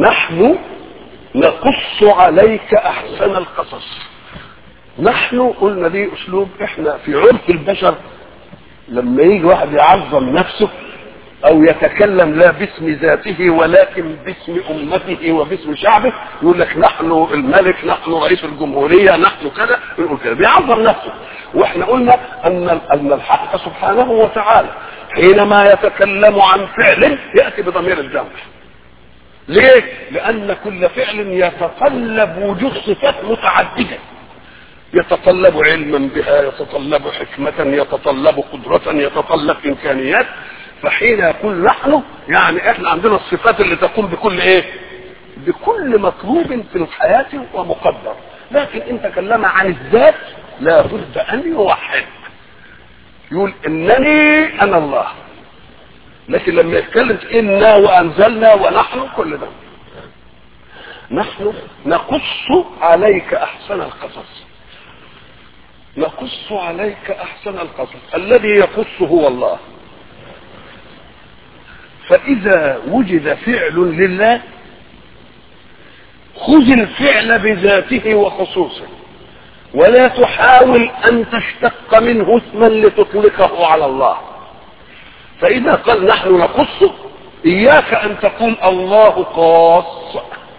نحن نقص عليك احسن القصص نحن قلنا دي اسلوب احنا في عرف البشر لما يجي واحد يعظم نفسه او يتكلم لا باسم ذاته ولكن باسم امته وباسم شعبه يقول لك نحن الملك نحن رئيس الجمهوريه نحن كذا يقول كده بيعظم نفسه واحنا قلنا ان ان الحق سبحانه وتعالى حينما يتكلم عن فعل ياتي بضمير الجمع ليه؟ لأن كل فعل يتطلب وجود صفات متعددة يتطلب علما بها يتطلب حكمة يتطلب قدرة يتطلب إمكانيات فحين يقول نحن يعني احنا عندنا الصفات اللي تقوم بكل ايه بكل مطلوب في الحياة ومقدر لكن ان تكلم عن الذات لا بد ان يوحد يقول انني انا الله لكن لما يتكلم انا وانزلنا ونحن كل ده نحن نقص عليك احسن القصص نقص عليك احسن القصص الذي يقص هو الله فاذا وجد فعل لله خذ الفعل بذاته وخصوصه ولا تحاول ان تشتق منه اسما لتطلقه على الله فاذا قال نحن نقص اياك ان تقول الله قاص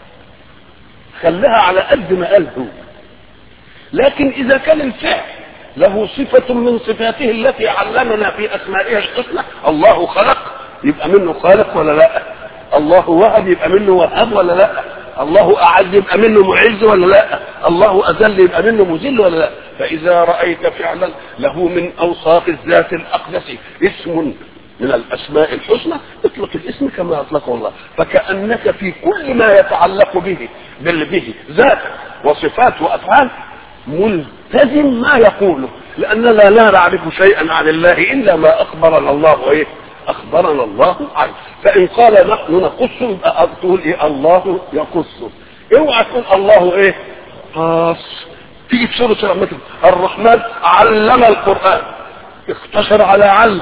خليها على قد ما قال هو لكن اذا كان الفعل له صفة من صفاته التي علمنا في اسمائها الحسنى الله خلق يبقى منه خالق ولا لا الله وهب يبقى منه وهاب ولا لا الله اعز يبقى منه معز ولا لا الله اذل يبقى منه مذل ولا لا فاذا رايت فعلا له من اوصاف الذات الاقدس اسم من الاسماء الحسنى اطلق الاسم كما اطلقه الله فكانك في كل ما يتعلق به بل به ذات وصفات وافعال ملتزم ما يقوله لاننا لا نعرف شيئا عن الله الا ما اخبرنا الله ايه اخبرنا الله عنه فان قال نحن نقص يبقى تقول ايه الله يقص اوعى تقول الله ايه قاص تيجي في سوره رحمته الرحمن علم القران اختصر على علم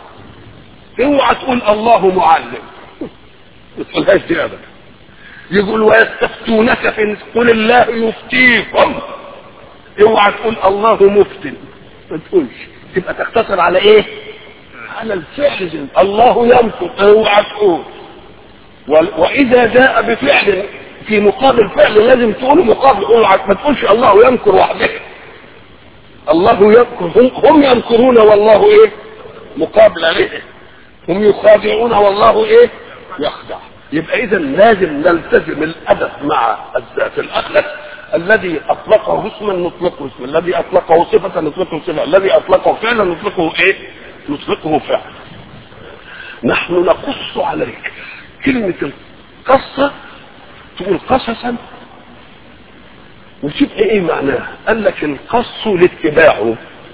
اوعى تقول الله معلم ما تقولهاش دي ابدا يقول ويستفتونك في قل الله يفتيكم اوعى تقول الله مفتن ما تقولش تبقى تقتصر على ايه على الفعل زي. الله يمكر اوعى تقول واذا جاء بفعل في مقابل فعل لازم تقول مقابل اوعى ما تقولش الله يمكر وحده الله يمكر هم, هم يمكرون والله ايه مقابل عليه هم يخادعون والله ايه يخدع يبقى اذا لازم نلتزم الادب مع الذات الاخلق الذي اطلقه اسما نطلقه اسما الذي اطلقه صفه نطلقه صفه الذي اطلقه فعلا نطلقه ايه نطلقه فعل نحن نقص عليك كلمة القصة تقول قصصا وتبقى ايه معناها قال لك القص لاتباعه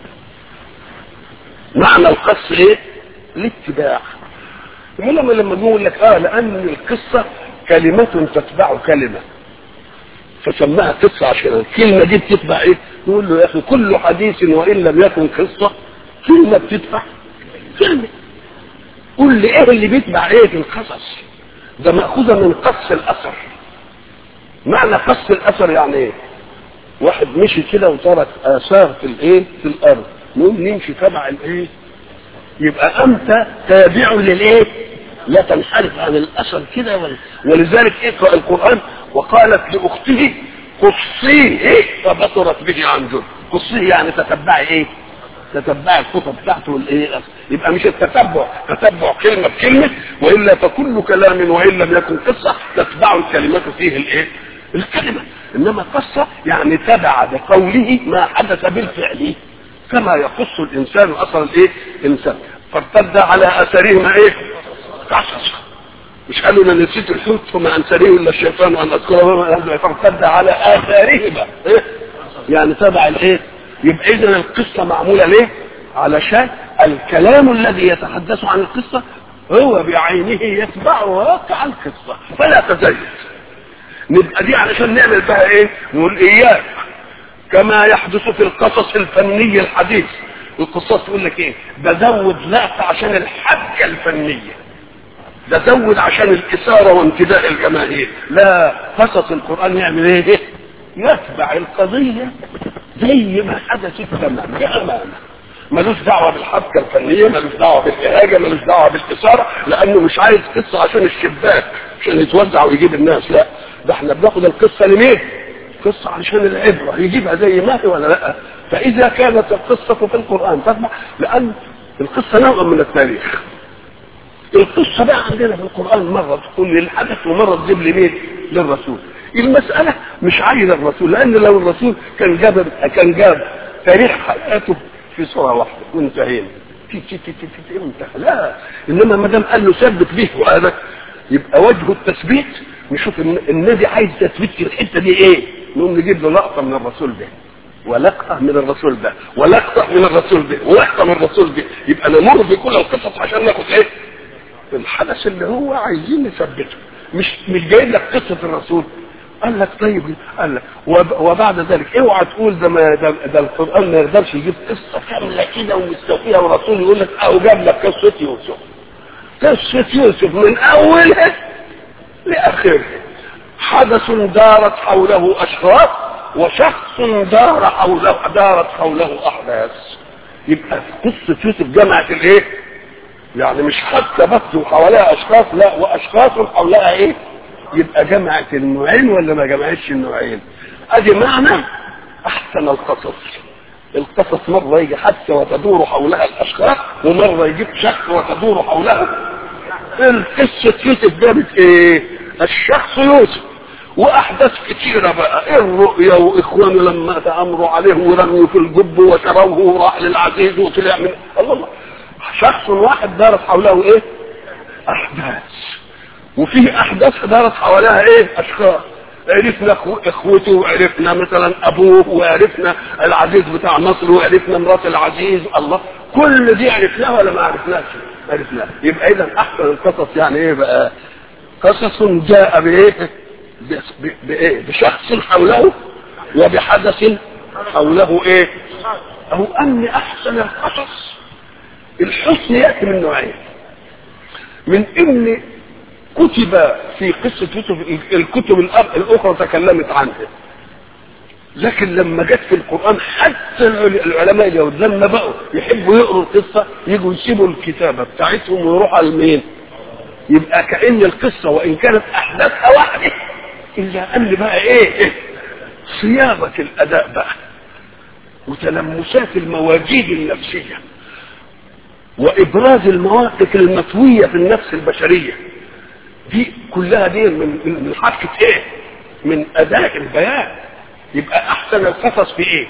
معنى القص ايه الاتباع العلماء لما بيقول لك اه لان القصة كلمة تتبع كلمة فسماها قصة عشان الكلمة دي بتتبع ايه يقول له يا اخي كل حديث وان لم يكن قصة كلمة بتتبع كلمة قول لي ايه اللي بيتبع ايه في القصص ده مأخوذة من قص الأثر معنى قص الأثر يعني ايه واحد مشي كده وترك آثار في الايه في الأرض نقوم نمشي تبع الايه يبقى أنت تابع للايه لا تنحرف عن الأثر كده ولذلك اقرأ القرآن وقالت لأخته قصيه ايه فبصرت به عن جد قصيه يعني تتبعي ايه تتبع الخطب بتاعته والايه يبقى مش التتبع تتبع كلمه بكلمه والا فكل كلام وان لم يكن قصه تتبع الكلمات فيه الايه الكلمه انما قصه يعني تبع بقوله ما حدث بالفعل كما يقص الانسان اثر الايه الانسان فارتد على اثرهما ايه قصص مش قالوا انا نسيت الحوت فما انسانيه الا الشيطان وان اذكره فارتد على اثارهما إيه؟ يعني تبع الايه يبقى اذا القصه معموله ليه علشان الكلام الذي يتحدث عن القصه هو بعينه يتبع واقع القصه فلا تزيد نبقى دي علشان نعمل بها ايه نقول اياك كما يحدث في القصص الفني الحديث القصص تقول لك ايه بزود لقطه عشان الحبكه الفنيه ده زود عشان الاثاره وامتداء الجماهير لا قصص القران يعمل ايه يتبع القضيه زي ما حدثت تماما بامانه ملوش دعوه بالحبكه الفنيه ملوش دعوه بالاهاجه ملوش دعوه بالاثاره لانه مش عايز قصه عشان الشباك عشان يتوزع ويجيب الناس لا ده احنا بناخد القصه لمين؟ قصه عشان العبره يجيبها زي ما هي ولا لا؟ فاذا كانت القصه في القران تتبع لان القصه نوع من التاريخ القصه بقى عندنا في القران مره تقول لي الحدث ومره تجيب لي مين؟ للرسول المساله مش عايز الرسول لان لو الرسول كان جاب كان جاب تاريخ حياته في صوره واحده وانتهينا تي تي تي تي تي انتهى لا انما ما دام قال له ثبت به وهذا يبقى وجه التثبيت نشوف ان النبي عايز تثبيت في الحته دي ايه؟ نقوم نجيب له لقطه من الرسول ده ولقطه من الرسول ده ولقطه من الرسول ده ولقطه من الرسول ده يبقى نمر بكل القصص عشان ناخد ايه؟ الحدث اللي هو عايزين نثبته مش مش جايب لك قصه الرسول قال لك طيب قال لك وب- وبعد ذلك اوعى تقول ده ما ده, ده القران ما يقدرش يجيب قصه كامله كده ومستوفيه والرسول يقول لك اهو جاب لك قصه يوسف قصه يوسف من اولها لاخرها حدث دارت حوله اشخاص وشخص دار حوله دارت حوله احداث يبقى قصه يوسف جمعت الايه؟ يعني مش حتى بس وحواليها اشخاص لا واشخاص حولها ايه؟ يبقى جمعت النوعين ولا ما جمعتش النوعين؟ ادي معنى احسن القصص القصص مرة يجي حادثة وتدور حولها الأشخاص ومرة يجيب شخص وتدور حوله القصة يوسف جابت إيه؟ الشخص يوسف وأحداث كتيرة بقى الرؤيا وإخوانه لما تأمروا عليه ورميوا في الجب وشروه وراح للعزيز وطلع من الله الله شخص واحد دارت حوله إيه؟ أحداث وفيه احداث دارت حواليها ايه اشخاص عرفنا أخو- اخوته وعرفنا مثلا ابوه وعرفنا العزيز بتاع مصر وعرفنا مرات العزيز الله كل دي عرفناها ولا ما عرفناش عرفناها يبقى اذا احسن القصص يعني ايه بقى قصص جاء بايه ب- ب- بايه بشخص حوله وبحدث حوله ايه او ان احسن القصص الحسن ياتي من نوعين من ان كتب في قصة يوسف الكتب الأب- الأخرى تكلمت عنها لكن لما جت في القرآن حتى العل- العلماء اليهود لما بقوا يحبوا يقروا القصة يجوا يسيبوا الكتابة بتاعتهم ويروحوا على المين يبقى كأن القصة وإن كانت أحداثها واحدة إلا أن بقى إيه, إيه؟ صياغة الأداء بقى وتلمسات المواجيد النفسية وإبراز المواقف المطوية في النفس البشرية دي كلها دي من من حركة ايه؟ من اداء البيان يبقى احسن القصص في ايه؟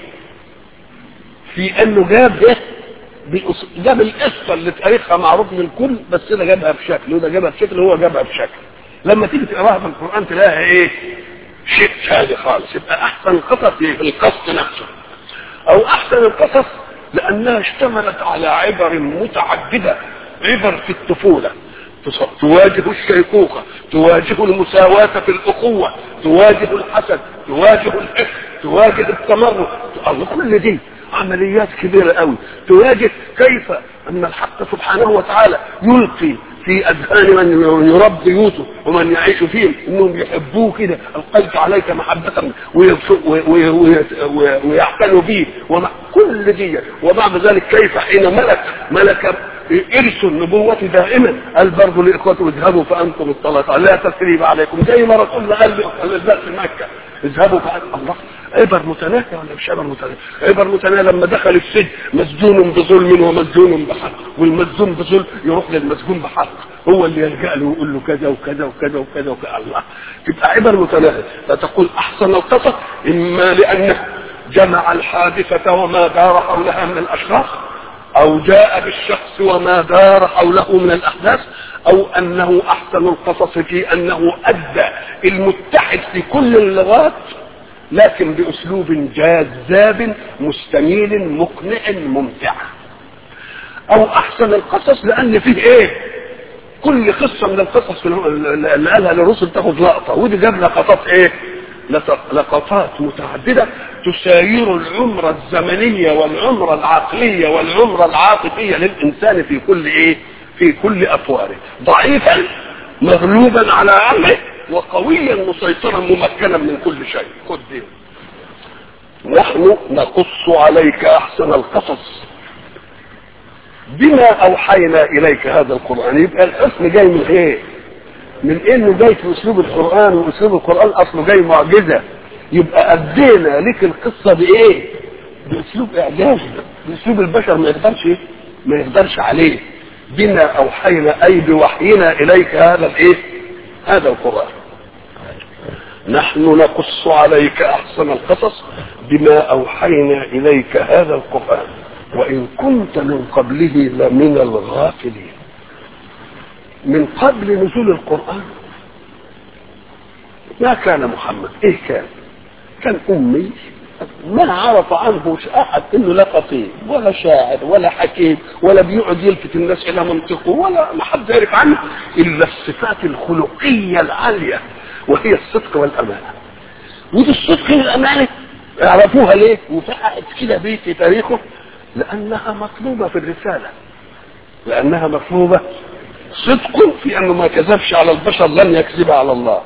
في انه جاب ايه؟ بأص- جاب القصه اللي تاريخها معروف للكل بس ده جابها بشكل وده جابها بشكل وهو جابها بشكل لما تيجي تقراها في القران تلاقيها ايه؟ شيء ثاني خالص يبقى احسن القصص في القصد نفسه او احسن القصص لانها اشتملت على عبر متعدده عبر في الطفوله تص- تواجه الشيخوخه تواجه المساواه في الاخوه تواجه الحسد تواجه الحقد تواجه التمرد الله كل دي عمليات كبيره قوي تواجه كيف ان الحق سبحانه وتعالى يلقي في اذهان من يربي يوسف ومن يعيش فيهم انهم يحبوه كده القيت عليك محبه ويبس- وي- وي- وي- وي- ويعتنوا به ومع كل دي وبعد ذلك كيف حين ملك ملك ارث النبوة دائما قال برضه لاخوته اذهبوا فانتم الطلقاء لا تثريب عليكم زي ما رسول الله قال للناس في مكه اذهبوا فانتم الله عبر متناهية ولا مش عبر متناهية؟ عبر متناهية لما دخل السجن مسجون بظلم ومسجون بحق والمسجون بظلم يروح للمسجون بحق هو اللي يلجأ له ويقول له كذا وكذا وكذا وكذا وكذا الله تبقى عبر متناهية فتقول أحسن القصص إما لأنه جمع الحادثة وما دار حولها من الأشخاص أو جاء بالشخص وما دار حوله من الأحداث أو أنه أحسن القصص في أنه أدى المتحد في كل اللغات لكن بأسلوب جاذاب مستميل مقنع ممتع أو أحسن القصص لأن فيه إيه؟ كل قصة من القصص اللي قالها للرسل تاخد لقطة ودي جاب لقطات إيه؟ لط- لقطات متعددة تساير العمر الزمنية والعمر العقلية والعمر العاطفية للإنسان في كل إيه؟ في كل أطواره ضعيفا مغلوبا على امره وقويا مسيطرا ممكنا من كل شيء خد دي نحن نقص عليك احسن القصص بما اوحينا اليك هذا القران يبقى الحسن جاي من ايه من انه جاي في اسلوب القران واسلوب القران اصله جاي معجزه يبقى ادينا لك القصه بايه باسلوب اعجازي باسلوب البشر ما يقدرش ما يقدرش عليه بما اوحينا اي بوحينا اليك هذا الايه هذا القران نحن نقص عليك احسن القصص بما اوحينا اليك هذا القران وان كنت من قبله لمن الغافلين من قبل نزول القران ما كان محمد ايه كان كان امي ما عرف عنه احد انه لا خطيب ولا شاعر ولا حكيم ولا بيقعد يلفت الناس الى منطقه ولا ما حد يعرف عنه الا الصفات الخلقيه العاليه وهي الصدق والامانه ودي الصدق والامانه يعرفوها ليه وفقعت كده بيه في تاريخه لانها مطلوبه في الرساله لانها مطلوبه صدق في انه ما كذبش على البشر لن يكذب على الله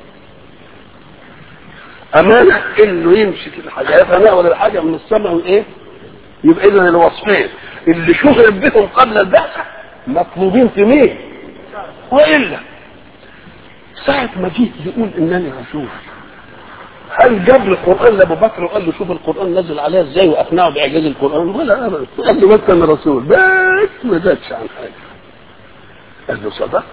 امانه انه يمشي في الحاجه يتناول الحاجه من السماء وايه يبقى اذا الوصفين اللي شهر بهم قبل البعثه مطلوبين في مين والا ساعة ما جيت يقول انني رسول هل جاب القران لابو بكر وقال له شوف القران نزل عليها ازاي واقنعه باعجاز القران ولا ابدا قال له بس انا رسول بس ما زادش عن حاجه قال له صدقت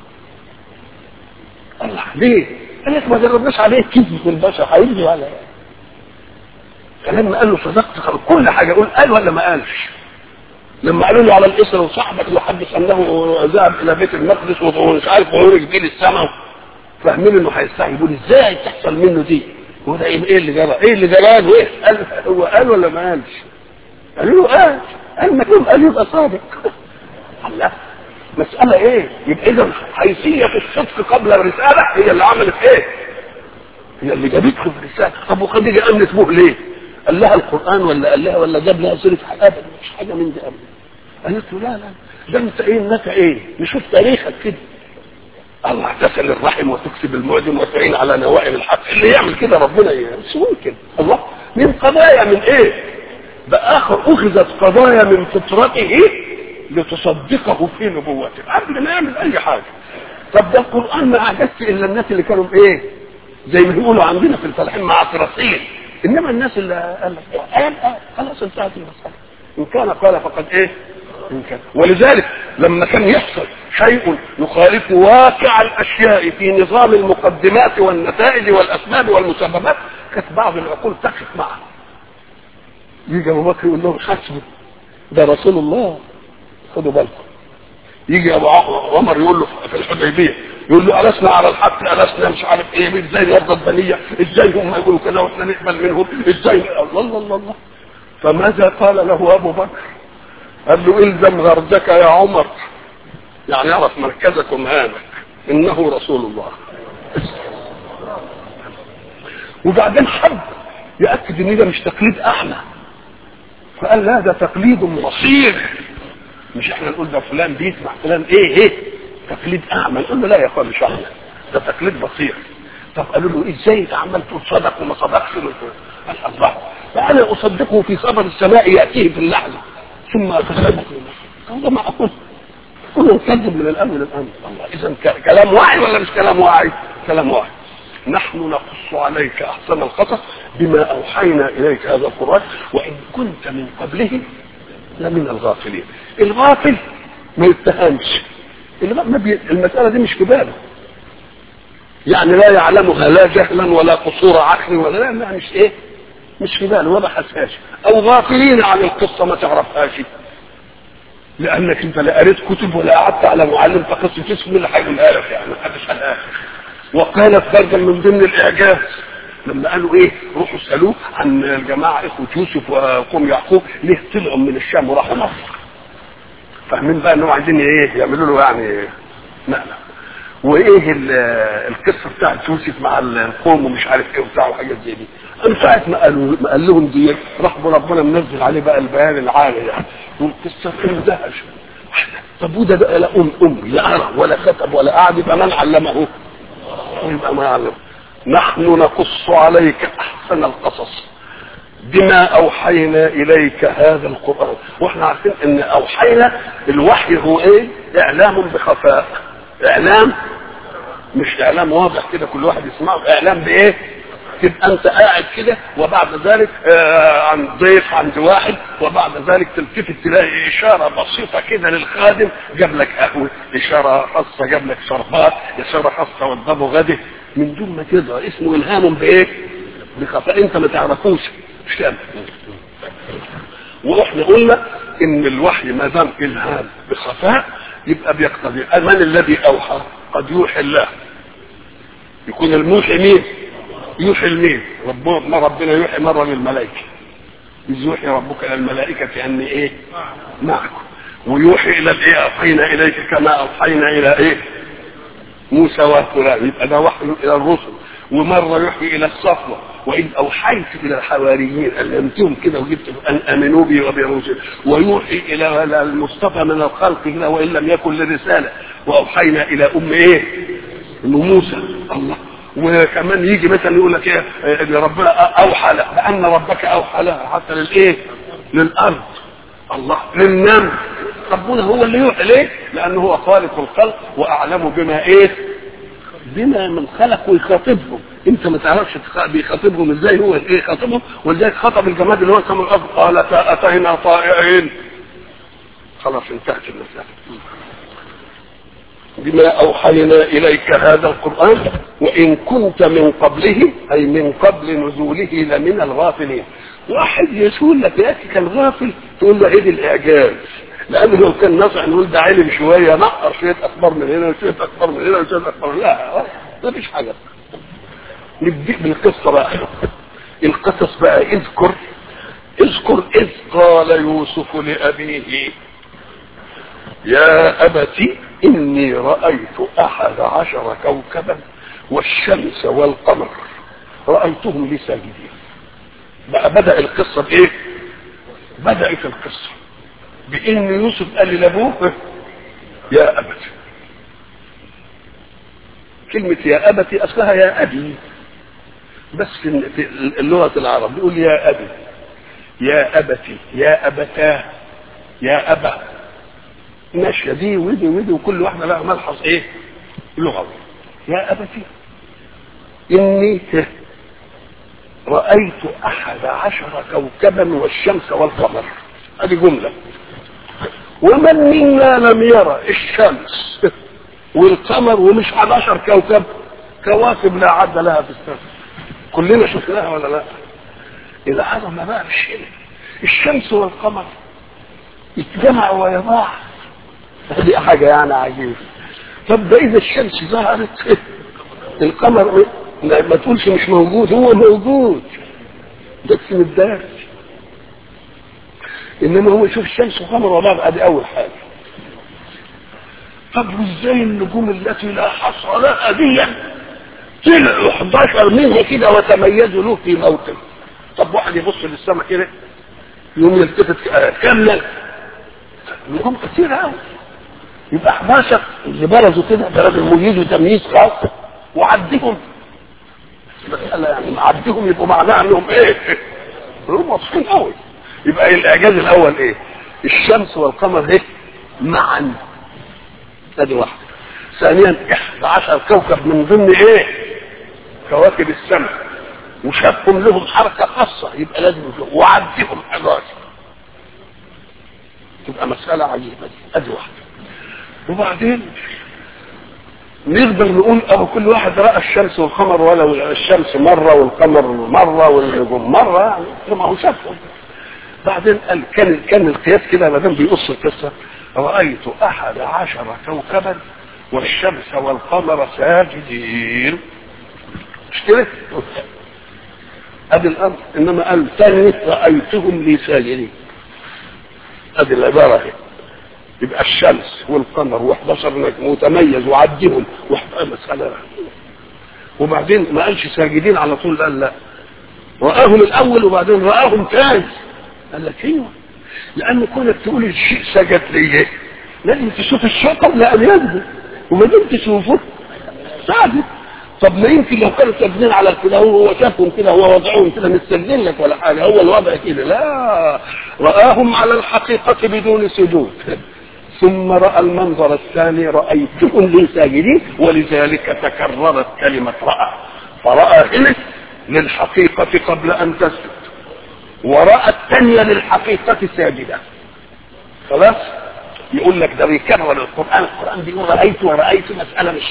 الله ليه؟ قال لك ما جربناش عليه كذب في البشر هيكذب على فلما قال له صدقت كل حاجه يقول قال ولا ما قالش لما قالوا له على الاسره وصاحبك يحدث انه ذهب الى بيت المقدس ومش عارف وعرج بيه للسماء فاهمين انه هيستحي يقول ازاي تحصل منه دي هو ده ايه اللي جرى ايه اللي جرى ايه قال هو قال ولا ما قالش قالوا له قال قال ما قال يبقى صادق الله مسألة ايه يبقى اذا حيثية الصدق قبل الرسالة هي اللي عملت ايه هي اللي جابته في الرسالة طب وخديجة امنت به ليه قال لها القرآن ولا قال لها ولا جاب لها سيرة ابدا مش حاجة من دي ابدا قالت له لا لا ده انت ايه انك ايه نشوف تاريخك كده الله تصل الرحم وتكسب المعدم وتعين على نوائب الحق اللي يعمل كده ربنا مش ممكن الله من قضايا من ايه بآخر اخذت قضايا من فطرته لتصدقه في نبوته قبل ما يعمل اي حاجه طب ده القران ما اعجزش الا الناس اللي كانوا ايه زي ما بيقولوا عندنا في الفلاحين معصرصين انما الناس اللي قال لك قال آه خلاص انتهت المساله ان كان قال فقد ايه إن كان ولذلك لما كان يحصل شيء يخالف واقع الاشياء في نظام المقدمات والنتائج والاسباب والمسببات كانت بعض العقول تقف معه يجي ابو بكر يقول لهم حسبوا ده رسول الله خدوا بالكم يجي ابو عمر يقول له في الحديبيه يقول له ألسنا على الحق ألسنا مش عارف ايه ازاي يرضى البنيه ازاي هم يقولوا كذا واحنا نقبل منهم ازاي الله الله الله, الله. فماذا قال له ابو بكر قال له الزم غرزك يا عمر يعني اعرف مركزك ومهامك انه رسول الله وبعدين حب ياكد ان ده مش تقليد اعمى فقال لا ده تقليد بصير مش احنا نقول ده فلان بيسمع فلان ايه ايه تقليد اعمى نقول له لا يا اخوان مش اعمى ده تقليد بصير طب قالوا له ازاي انت عمال تقول صدق وما صدقش قال الله فانا اصدقه في خبر السماء ياتيه في اللحظه ثم اتصدق هذا معقول كله نكذب من الامر للامر الله اذا كلام واعي ولا مش كلام واعي كلام واعي نحن نقص عليك احسن القصص بما اوحينا اليك هذا القران وان كنت من قبله لمن الغافلين الغافل ما يتهمش ما بي... المساله دي مش في باله يعني لا يعلمها لا جهلا ولا قصور عقل ولا لا, لا مش ايه مش في باله ما بحثهاش او غافلين عن القصه ما تعرفهاش لانك انت لا قريت كتب ولا قعدت على معلم فقصه اسم اللي هيقولها لك يعني ما حدش قالها وقالت برضه من ضمن الاعجاز لما قالوا ايه روحوا اسالوه عن الجماعه اخوه يوسف وقوم يعقوب ليه طلعوا من الشام وراحوا مصر فاهمين بقى انهم عايزين ايه يعملوا له يعني نقله وايه القصه بتاعت يوسف مع القوم ومش عارف ايه وبتاع وحاجات زي دي من ساعه ما قالوا ما قال لهم دي راح ربنا منزل عليه بقى البيان العالي يعني والقصه اندهش طب وده بقى لا ام ام لا ارى ولا كتب ولا قعد يبقى من علمه يبقى ما علمه نحن نقص عليك احسن القصص بما اوحينا اليك هذا القران واحنا عارفين ان اوحينا الوحي هو ايه اعلام بخفاء اعلام مش اعلام واضح كده كل واحد يسمعه اعلام بايه تبقى انت قاعد كده وبعد ذلك آه عن ضيف عند واحد وبعد ذلك تلتفت تلاقي اشاره بسيطه كده للخادم جاب لك قهوه اشاره خاصه جاب لك شربات اشاره خاصه وضبه غده من دون ما تدرى اسمه الهام بايه؟ بخفاء انت ما تعرفوش مش كده واحنا قلنا ان الوحي ما دام الهام بخفاء يبقى بيقتضي من الذي اوحى قد يوحي الله يكون الموحي مين يوحي لمين ربنا ما ربنا يوحي مره للملائكه إذ يوحي ربك الى الملائكه اني ايه معكم ويوحي الى الايه اوحينا اليك كما اوحينا الى ايه موسى وفلان يبقى ده وحي الى الرسل ومره يوحي الى الصفوه واذ اوحيت الى الحواريين علمتهم كده وجبت ان امنوا بي وبرسل ويوحي الى المصطفى من الخلق كده وان لم يكن للرساله واوحينا الى ام ايه؟ ام موسى الله وكمان يجي مثلا يقول لك ايه ان ربنا اوحى لها لان ربك اوحى لها حتى للايه؟ للارض الله للنمل ربنا هو اللي يوحي ليه؟ لانه هو خالق الخلق واعلم بما ايه؟ بما من خلق ويخاطبهم انت ما تعرفش بيخاطبهم ازاي هو ايه خاطبهم ولذلك خطب الجماد اللي هو سمى الارض قال اتينا طائعين خلاص انتهت المساله بما اوحينا اليك هذا القران وان كنت من قبله اي من قبل نزوله لمن الغافلين واحد يقول لك يا اخي كان غافل تقول له ايه الاعجاز لانه لو كان نصح نقول ده علم شويه نقر شويه اخبار من هنا وشويه اخبار من هنا وشويه اخبار من لا ما فيش حاجه نبدأ بالقصه بقى القصص بقى اذكر اذكر اذ قال يوسف لابيه يا ابت اني رايت احد عشر كوكبا والشمس والقمر رايتهم لي ساجدين بقى بدا القصه بايه بدات القصه بان يوسف قال لابوه يا ابت كلمة يا أبت أصلها يا أبي بس في اللغة العرب يقول يا أبي يا أبتي يا أبتاه يا أبا ماشية دي ودي ودي وكل واحدة لها ملحظ إيه؟ لغوي يا أبتي إني رأيت أحد عشر كوكبا والشمس والقمر هذه جملة ومن منا لم يرى الشمس والقمر ومش 11 كوكب كواكب لا عد لها في السماء كلنا شفناها ولا لا إذا عظم بقى مش هنا الشمس والقمر يتجمعوا ويا بعض دي حاجة يعني عجيبة طب ده إذا الشمس ظهرت القمر ما تقولش مش موجود هو موجود بس متدارس انما هو يشوف الشمس وقمر وبعض ادي اول حاجه طب وازاي النجوم التي لا حصر لها دي طلعوا 11 منها كده وتميزوا له في موطن طب واحد يبص للسماء كده يوم يلتفت كاملا نجوم كتير قوي يبقى 11 اللي برزوا كده ده راجل مميز وتمييز خاص وعدهم مسألة يعني عدهم يبقوا معناها انهم ايه؟ هم واضحين قوي يبقى الاعجاز الاول ايه؟ الشمس والقمر ايه؟ معا ادي واحده ثانيا 11 كوكب من ضمن ايه؟ كواكب السماء وشافهم لهم حركه خاصه يبقى لازم يشوف وعدهم 11 تبقى مسألة عجيبة دي ادي واحدة وبعدين نقدر نقول اه كل واحد راى الشمس والقمر ولو الشمس مره والقمر مره والنجوم مره يعني ما هو شافهم بعدين قال كان كان القياس كده ما دام بيقص القصه رايت احد عشر كوكبا والشمس والقمر ساجدين مش كده؟ ادي الامر انما قال ثاني رايتهم لي ساجدين ادي العباره هي يبقى الشمس والقمر و11 نجم متميز وعدهم مسألة وبعدين ما قالش ساجدين على طول قال لا رآهم الأول وبعدين رآهم تاني قال لك ايوه لأن كونك تقول الشيء سجد ليه لازم تشوف الشيء قبل ان يثبت وما دام تشوفه ثابت طب ما يمكن لو كانوا ساجدين على كده هو شافهم كده هو وضعهم كده مش ساجدين لك ولا حاجه هو الوضع كده لا راهم على الحقيقه بدون سجود ثم راى المنظر الثاني رايتهم لي ساجدين ولذلك تكررت كلمه راى فراى هنا للحقيقه قبل ان تسجد وراى الثانيه للحقيقه ساجده خلاص يقول لك ده بيكرر القران القران بيقول رايت ورايت مساله مش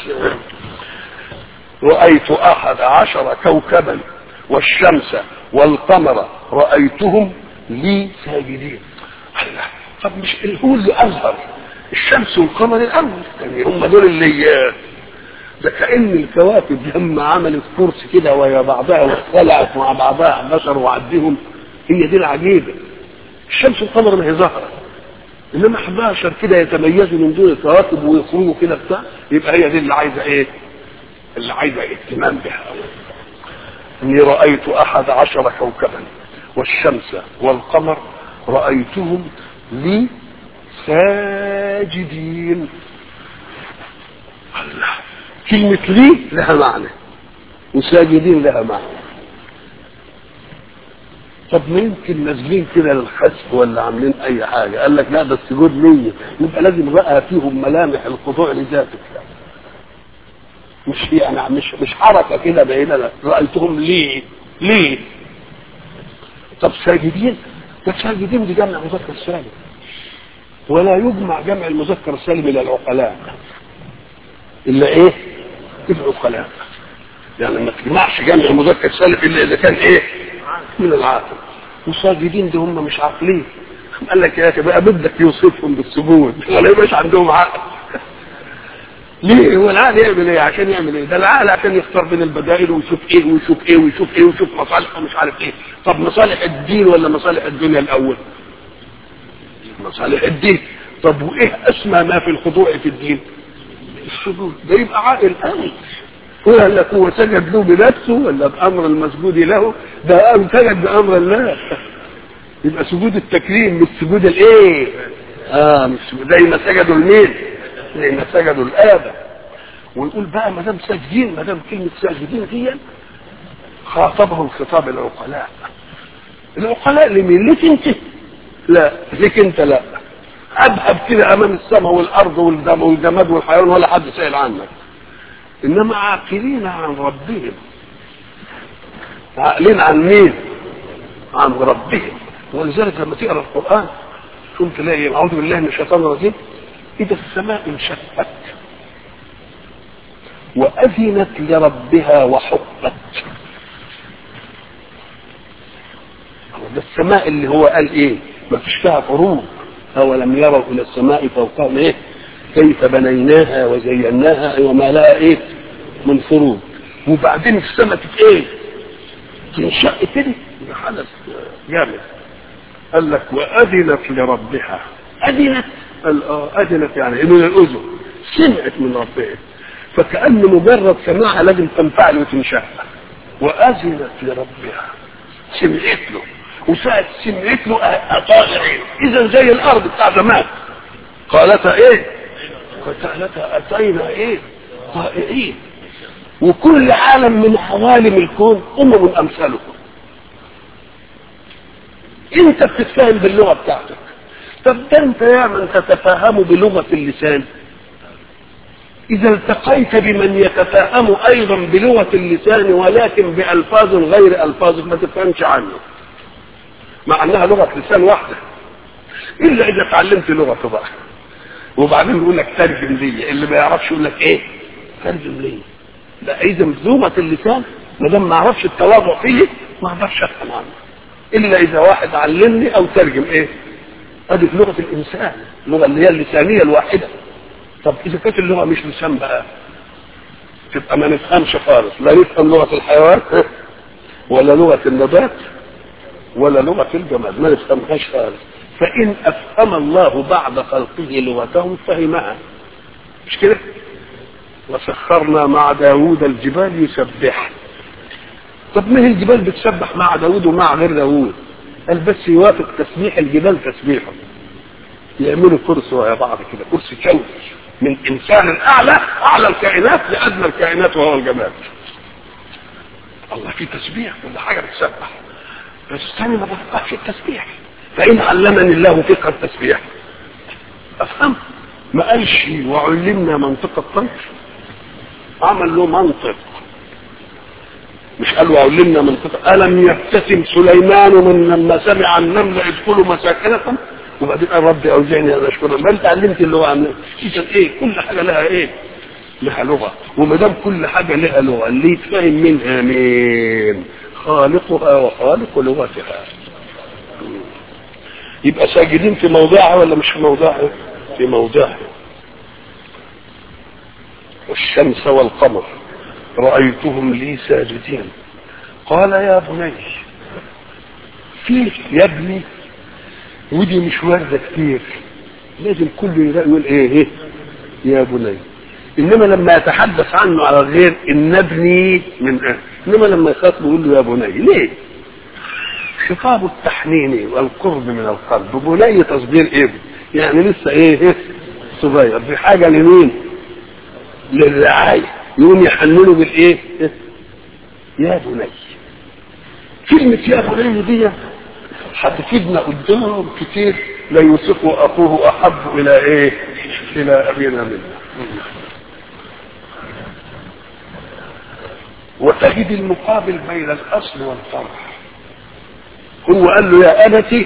رأيت أحد عشر كوكبا والشمس والقمر رأيتهم لي ساجدين الله طب مش هو اللي أظهر الشمس والقمر الأول يعني هم دول اللي ده كأن الكواكب لما عملت كرسي كده ويا بعضها واختلعت مع بعضها بشر وعديهم هي دي العجيبة الشمس والقمر ما هي ظاهرة انما 11 كده يتميزوا من دون الكواكب ويخرجوا كده بتاع يبقى هي دي اللي عايزه ايه؟ اللي عايزه اهتمام بها اني رايت احد عشر كوكبا والشمس والقمر رايتهم لي ساجدين الله كلمة لي لها معنى وساجدين لها معنى طب ما يمكن نازلين كده للخسف ولا عاملين اي حاجه قال لك لا ده السجود ليا يبقى لازم بقى فيهم ملامح الخضوع لذاتك مش يعني مش مش حركه كده باينه لا رايتهم ليه ليه طب ساجدين ده ساجدين دي جمع مذكر سالم ولا يجمع جمع المذكر السالم الى العقلاء الا ايه العقلاء يعني ما تجمعش جمع مذكر سالم الا اذا كان ايه من العاقل وساجدين دي هم مش عاقلين قال لك يا اخي بقى بدك يوصفهم بالسجود ولا يبقاش عندهم عقل ليه هو العقل يعمل ايه عشان يعمل ايه ده العقل عشان يختار بين البدائل ويشوف ايه ويشوف ايه ويشوف ايه ويشوف مصالحه ومش عارف ايه طب مصالح الدين ولا مصالح الدنيا الاول مصالح الدين طب وايه اسمى ما في الخضوع في الدين السجود ده يبقى عاقل قوي قال لك هو سجد له بنفسه ولا بامر المسجود له ده قام سجد بامر الله يبقى سجود التكريم مش سجود الايه اه مش سجود زي ما سجدوا لمين زي ما سجدوا الآبة ويقول بقى ما دام ساجدين ما دام كلمة ساجدين دي خاطبهم خطاب العقلاء العقلاء لمين ليك انت لا ليك انت لا ابهب كده امام السماء والارض والجماد والحيوان ولا حد سائل عنك انما عاقلين عن ربهم عاقلين عن مين عن ربهم ولذلك لما تقرا القران ثم تلاقي اعوذ بالله من الشيطان الرجيم اذا السماء انشقت واذنت لربها وحقت ده السماء اللي هو قال ايه ما فيش فيها فروج اولم يروا الى السماء فوقهم ايه كيف بنيناها وزيناها وما لها ايه من فروج وبعدين السماء ايه تنشق كده ده حدث جامد قال لك واذنت لربها اذنت قال اه اذنت يعني من الاذن سمعت من ربها فكأن مجرد سماعها لازم تنفعل وتنشق واذنت لربها سمعت له وساعة سمعت له اطالعين اذا زي الارض بتاع زمان قالتها ايه قالتها اتينا ايه طائعين وكل عالم من عوالم الكون امم امثالكم انت بتتفاهم باللغه بتاعتك طب ده انت يا من تتفاهم بلغه اللسان اذا التقيت بمن يتفاهم ايضا بلغه اللسان ولكن بالفاظ غير الفاظك ما تفهمش عنه مع انها لغه لسان واحده الا اذا اتعلمت لغه بقى وبعدين يقول لك ترجم لي اللي ما يعرفش يقول لك ايه ترجم لي لا اذا لغه اللسان ما دام ما اعرفش التواضع فيه ما اقدرش افهم عنه الا اذا واحد علمني او ترجم ايه ادي في لغه الانسان اللغه اللي هي اللسانيه الواحده طب اذا كانت اللغه مش لسان بقى تبقى ما نفهمش خالص لا نفهم لغه الحيوان ولا لغه النبات ولا لغه الجماد ما نفهمهاش خالص فان افهم الله بعد خلقه لغتهم فهمها مش كده وسخرنا مع داوود الجبال يسبح طب ما هي الجبال بتسبح مع داوود ومع غير داوود قال بس يوافق تسبيح الجبال تسبيحه يعملوا كرسي ويا بعض كده كرسي كوني من انسان اعلى اعلى الكائنات لادنى الكائنات وهو الجماد الله في تسبيح كل حاجه بتسبح بس الثاني ما بفقهش التسبيح فان علمني الله فقه التسبيح افهم ما قالش وعلمنا منطق الطير عمل له منطق مش قال وعلمنا منطق الم يبتسم سليمان من لما سمع النمل يدخلوا مساكنكم وبعدين قال ربي اوزعني ان اشكر ما انت علمت اللي هو عامله اذا ايه كل حاجه لها ايه لها لغه وما دام كل حاجه لها لغه اللي يتفهم منها مين خالقها وخالق لغتها يبقى ساجدين في موضعها ولا مش في موضعها في موضعها والشمس والقمر رأيتهم لي ساجدين قال يا بني في يا ابني ودي مش واردة كتير لازم كل يقول ايه ايه يا بني انما لما يتحدث عنه على الغير ان ابني من اهل انما لما يخاطبه يقول له يا بني ليه خطاب التحنين والقرب من القلب بني تصدير ابن يعني لسه ايه, إيه صغير في حاجه لمين للرعايه يقوم يحننه بالايه إيه؟ يا بني كلمة يا بني دي هتفيدنا قدامهم كتير لا يوسف اخوه احب الى ايه الى ابينا منه وتجد المقابل بين الاصل والفرع هو قال له يا ابتي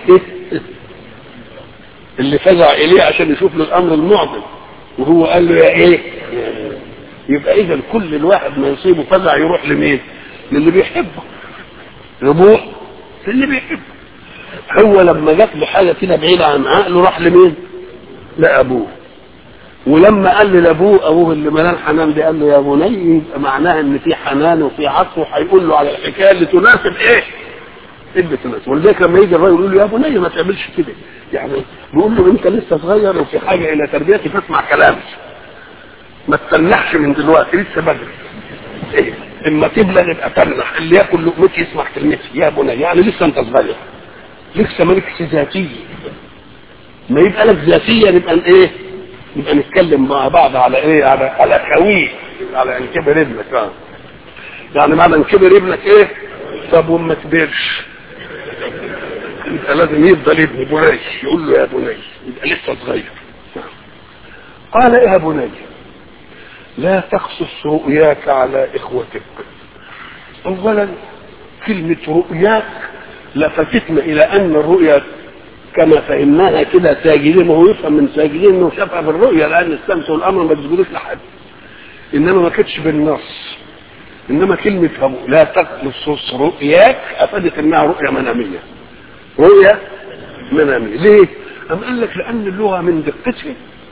اللي فزع اليه عشان يشوف له الامر المعضل وهو قال له يا ايه يبقى اذا كل الواحد ما يصيبه فزع يروح لمين للي بيحبه يروح للي بيحبه هو لما جات له حاجه كده بعيده عن عقله راح لمين لابوه ولما قال لابوه ابوه اللي ملان حنان دي قال له يا بني يبقى معناها ان في حنان وفي عطف وهيقول له على الحكايه اللي تناسب ايه؟ اللي تناسب ولذلك لما يجي الراجل يقول له يا بني ما تعملش كده يعني بيقول له انت لسه صغير وفي حاجه الى تربيتي فاسمع كلامي ما تتنحش من دلوقتي لسه بدري إيه؟ اما تبلغ يبقى تنح اللي ياكل لقمتي يسمع كلمتي يا بني يعني لسه انت صغير لسه مالكش ذاتيه ما يبقى لك ذاتيه نبقى ايه؟ نبقى نتكلم مع بعض على ايه على على خويه على ان كبر ابنك اه يعني معنى ان كبر ابنك ايه طب وما كبرش يبقى لازم يفضل ابن بني يقول له يا بني يبقى لسه صغير قال يا بني لا تقصص رؤياك على اخوتك اولا كلمة رؤياك لفتتنا الى ان الرؤيا كما فهمناها كده ساجدين وهو يفهم من ساجدين انه شافها بالرؤيا لان الشمس والامر ما تسجدوش لحد انما ما كانتش بالنص انما كلمه لا تقصص رؤياك افادت انها رؤيا مناميه رؤيا مناميه ليه؟ أم قال لك لان اللغه من دقتها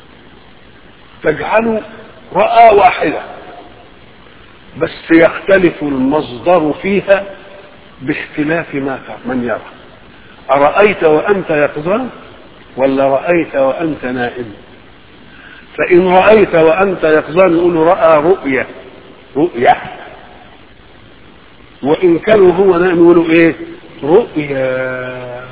تجعل رأى واحده بس يختلف المصدر فيها باختلاف ما من يرى أرأيت وأنت يقظان ولا رأيت وأنت نائم فإن رأيت وأنت يقظان يقول رأى رؤية رؤية وإن كانوا هو نائم يقولوا إيه رؤيا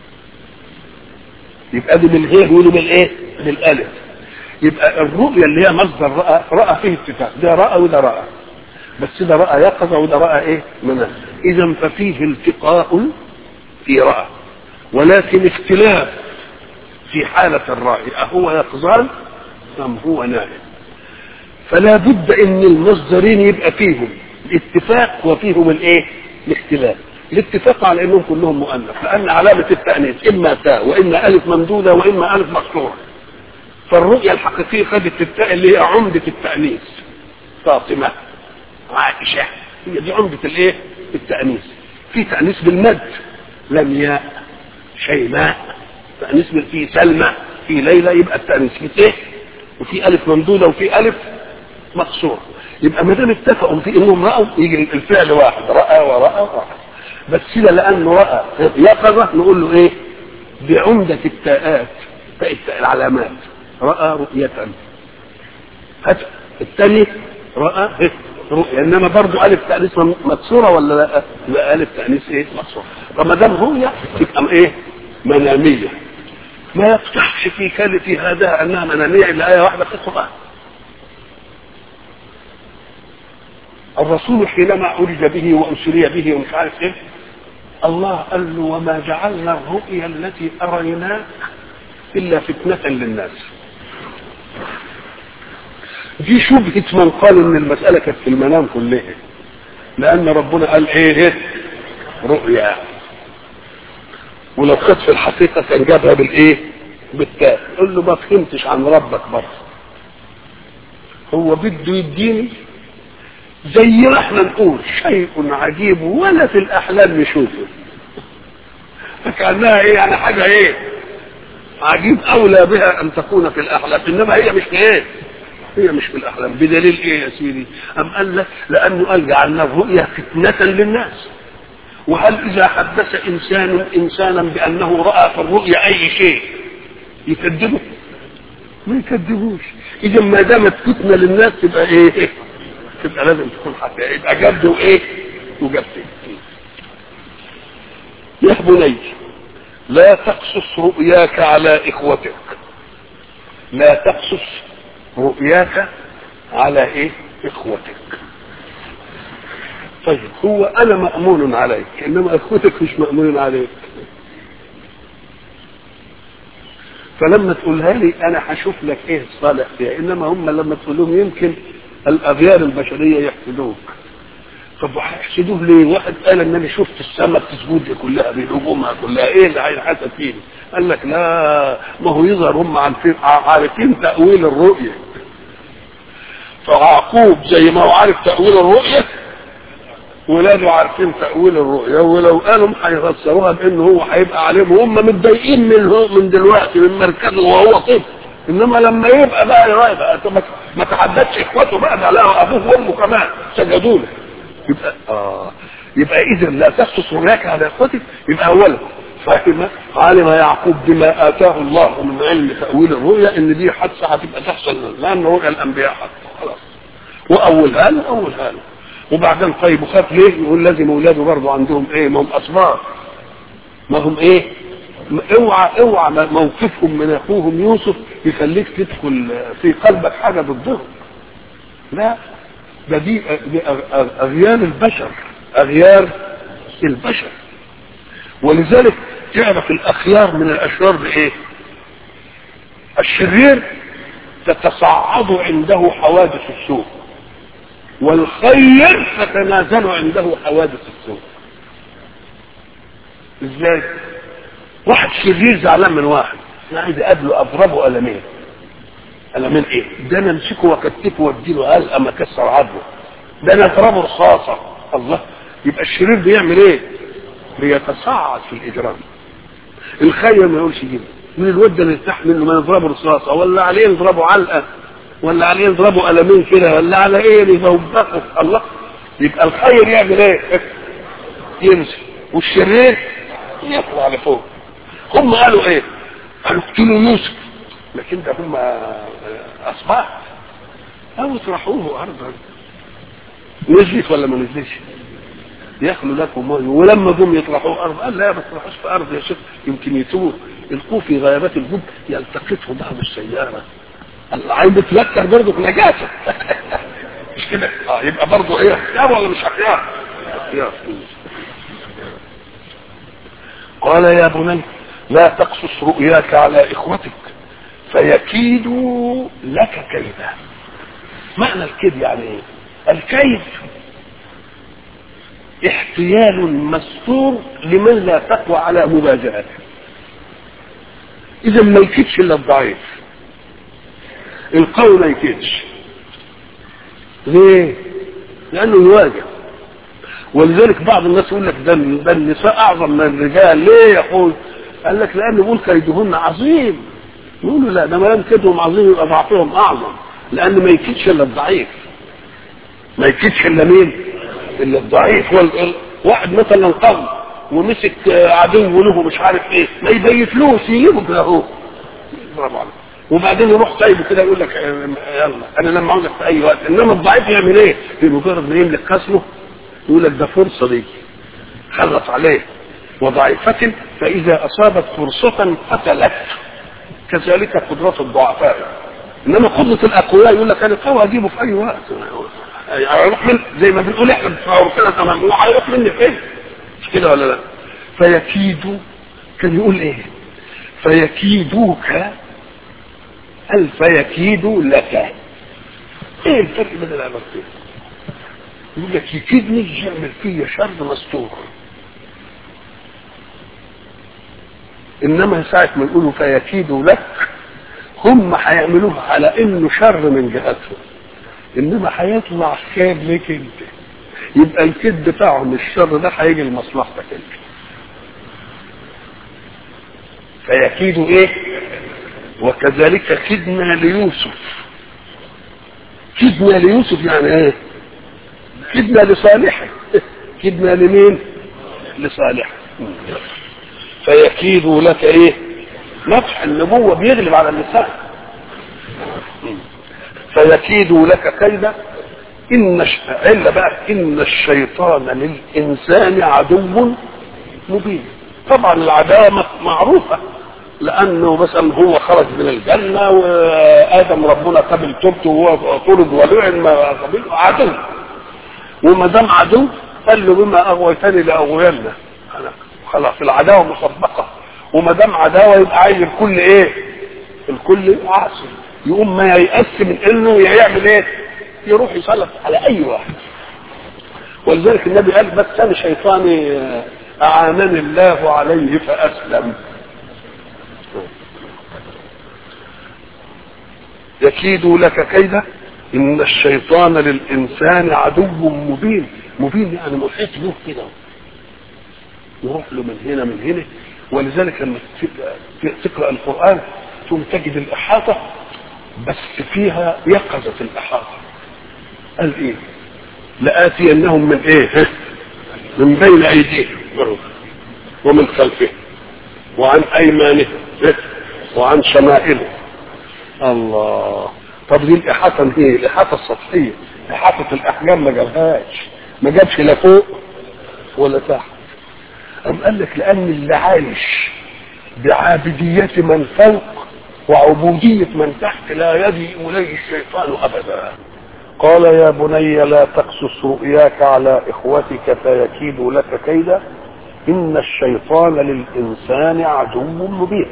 يبقى دي بالهيه يقولوا بالإيه بالألف يبقى الرؤية اللي هي مصدر رأى رأى فيه اتفاق ده رأى وده رأى بس ده رأى يقظة وده رأى إيه منام إذا ففيه التقاء في رأى ولكن اختلاف في حالة الرأي أهو يقظان أم هو نائم فلا بد ان المصدرين يبقى فيهم الاتفاق وفيهم الايه الاختلاف الاتفاق على انهم كلهم مؤنث لان علامه التانيث اما تاء واما الف ممدوده واما الف مكسوره فالرؤيه الحقيقيه خدت التاء اللي هي عمده التانيث فاطمه عائشه هي دي عمده الايه التانيث في تانيث بالمد لمياء شيماء تانيث في سلمى في ليلى يبقى التانيث في ت وفي الف ممدوده وفي الف مقصوره يبقى ما دام اتفقوا في انهم راوا يجي الفعل واحد راى وراى وراى بس كده لانه راى يقظه نقول له ايه بعمده التاءات تاء العلامات راى رؤيه هات الثاني راى إيه؟ رؤيا انما برضه الف تانيث مكسوره ولا لا؟ يبقى الف تانيث ايه؟ مكسوره فما دام رؤيا تبقى ايه؟ مناميه ما يفتحش في كلمة في هذا انها منامية الا ايه واحدة في القرآن الرسول حينما عرج به وأسري به ومش عارف ايه الله قال له وما جعلنا الرؤيا التي أريناك إلا فتنة للناس دي شبهة من قال إن المسألة كانت في المنام كلها لأن ربنا قال إيه رؤيا ولو كانت في الحقيقة كان جابها بالإيه بالتاء قل له ما فهمتش عن ربك برضه هو بده يديني زي ما احنا نقول شيء عجيب ولا في الاحلام نشوفه فكانها ايه يعني حاجه ايه عجيب اولى بها ان تكون في الاحلام انما هي مش في ايه هي مش في الاحلام بدليل ايه يا سيدي ام قال لك لانه قال جعلنا الرؤيا فتنه للناس وهل اذا حدث انسان انسانا بانه راى في الرؤيا اي شيء يكذبه ما يكذبوش اذا ما دامت فتنه للناس تبقى ايه تبقى لازم تكون حقيقة يبقى جد وايه وجد يا بني لا تقصص رؤياك على اخوتك لا تقصص رؤياك على ايه اخوتك طيب هو انا مأمون عليك انما اخوتك مش مأمون عليك فلما تقولها لي انا هشوف لك ايه الصالح فيها انما هم لما تقول لهم يمكن الاغيار البشريه يحسدوك طب وهيحسدوه ليه؟ واحد قال ان انا شفت السماء بتسجد كلها بهجومها كلها ايه اللي هينحسد فيه؟ قال لك لا ما هو يظهر هم عارفين عارفين تاويل الرؤيه فيعقوب زي ما هو عارف تاويل الرؤيه ولاده عارفين تاويل الرؤيه ولو قالوا هيفسروها بان هو هيبقى عليهم وهم متضايقين من من دلوقتي من مركزه وهو طفل انما لما يبقى بقى يبقى ما تعدتش اخواته بقى ده لا ابوه وامه كمان سجدوا له يبقى اه يبقى اذا لا تخصص هناك على اخوتك يبقى اولا فهم علم يعقوب بما اتاه الله من علم تاويل الرؤيا ان دي حادثه هتبقى تحصل لان رؤيا الانبياء حق خلاص واولها له اولها له وبعدين طيب وخاف ليه؟ يقول لازم اولاده برضه عندهم ايه؟ ما هم اصبار ما هم ايه؟ اوعى اوعى موقفهم من اخوهم يوسف يخليك تدخل في قلبك حاجه ضدهم لا ده دي, دي اغيار البشر اغيار البشر ولذلك تعرف الاخيار من الاشرار بايه الشرير تتصاعد عنده حوادث السوء والخير تتنازل عنده حوادث السوء ازاي واحد شرير زعلان من واحد عايز اقابله اضربه قلمين قلمين ايه ده انا امسكه واكتفه واديله قلقه ما اكسر عظمه ده انا اضربه رصاصه الله يبقى الشرير بيعمل ايه بيتصاعد في الاجرام الخير ما يقولش كده من الود اللي يرتاح منه ما يضربه رصاصه ولا عليه يضربه علقه ولا عليه يضربه قلمين كده ولا على ايه يبوبخه الله يبقى الخير يعمل ايه يمسك والشرير يطلع لفوق هم قالوا ايه قالوا اقتلوا يوسف لكن ده هم اصباح او اطرحوه ارضا نزلت ولا ما نزلتش ياكلوا لكم ميه ولما جم يطرحوه ارض قال لا ما تطرحوش في ارض يا شيخ يمكن يتوه القوه في غيابات الجب يلتقطه بعض السياره العين بتفكر برضه في نجاسه مش كده اه يبقى برضه ايه اختيار ولا مش اختيار؟ اختيار قال يا بني لا تقصص رؤياك على اخوتك فيكيدوا لك كيدا معنى الكيد يعني ايه الكيد احتيال مستور لمن لا تقوى على مواجهته اذا ما يكيدش الا الضعيف القوي ما يكيدش ليه لانه يواجه ولذلك بعض الناس يقول لك ده ده النساء اعظم من الرجال ليه يقول قال لك لان يقول كيدهن عظيم يقولوا لا ده ما دام كيدهم عظيم يبقى ضعفهم اعظم لان ما يكيدش الا الضعيف ما يكيدش الا مين الا الضعيف وال... واحد مثلا قوي ومسك عدو له مش عارف ايه ما يبيتلوش يجيبه كده اهو برافو عليك وبعدين يروح سايبه كده يقول لك يلا انا لما عاوزك في اي وقت انما الضعيف يعمل ايه؟ في مجرد ما يملك خصمه يقول لك ده فرصه دي خلص عليه وضعيفة فإذا أصابت فرصة قتلت كذلك قدرة الضعفاء انما قدرة الاقوياء يقول لك انا قوي اجيبه في اي وقت هيروح من زي ما بنقول احنا بنتصور كده تمام هو هيروح مني فين مش كده ولا لا فيكيد كان يقول ايه فيكيدوك هل فيكيد لك ايه الفرق بين العبارتين يقول لك يكيدني يعمل فيا شر مستور انما ساعة ما يقولوا فيكيدوا لك هم هيعملوها على انه شر من جهتهم انما هيطلع خير ليك انت يبقى الكيد بتاعهم الشر ده هيجي لمصلحتك انت فيكيدوا ايه وكذلك كدنا ليوسف كدنا ليوسف يعني ايه كدنا لصالحه كدنا لمين لصالحه فيكيد لك ايه نفح النبوة بيغلب على اللسان فيكيد لك كيدا إن ش... إلا بقى إن الشيطان للإنسان عدو مبين طبعا العداوة معروفة لأنه مثلا هو خرج من الجنة وآدم ربنا قبل توبته وهو طرد ولعن ما قبله عدو وما دام عدو قال له بما أغويتني لأغوينا خلاص العداوة مسبقة وما دام عداوة يبقى عايز الكل إيه؟ الكل عاصي يقوم ما ييأس من إنه يعمل إيه؟ يروح يسلط على أي واحد ولذلك النبي قال بس أنا شيطاني أعانني الله عليه فأسلم يكيد لك كيدا إن الشيطان للإنسان عدو مبين مبين يعني محيط له كده يروح له من هنا من هنا ولذلك لما تقرأ القرآن ثم تجد الإحاطة بس فيها يقظة الإحاطة قال إيه لآتينهم من إيه من بين أيديهم ومن خلفهم وعن أيمانهم وعن شمائلهم الله طب دي الإحاطة إيه الإحاطة السطحية إحاطة الأحجام ما جابهاش ما جابش لا فوق ولا تحت أم قال لك لأن اللي عايش بعابدية من فوق وعبودية من تحت لا يجيء إليه الشيطان أبدا قال يا بني لا تقصص رؤياك على إخوتك فيكيدوا لك كيدا إن الشيطان للإنسان عدو مبين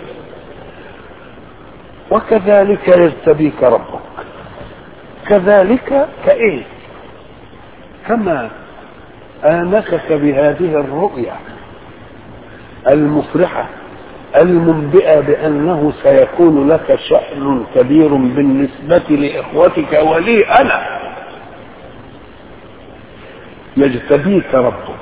وكذلك يجتبيك ربك كذلك كإيه كما آنسك بهذه الرؤيا المفرحة المنبئة بأنه سيكون لك شأن كبير بالنسبة لإخوتك ولي أنا يجتبيك ربك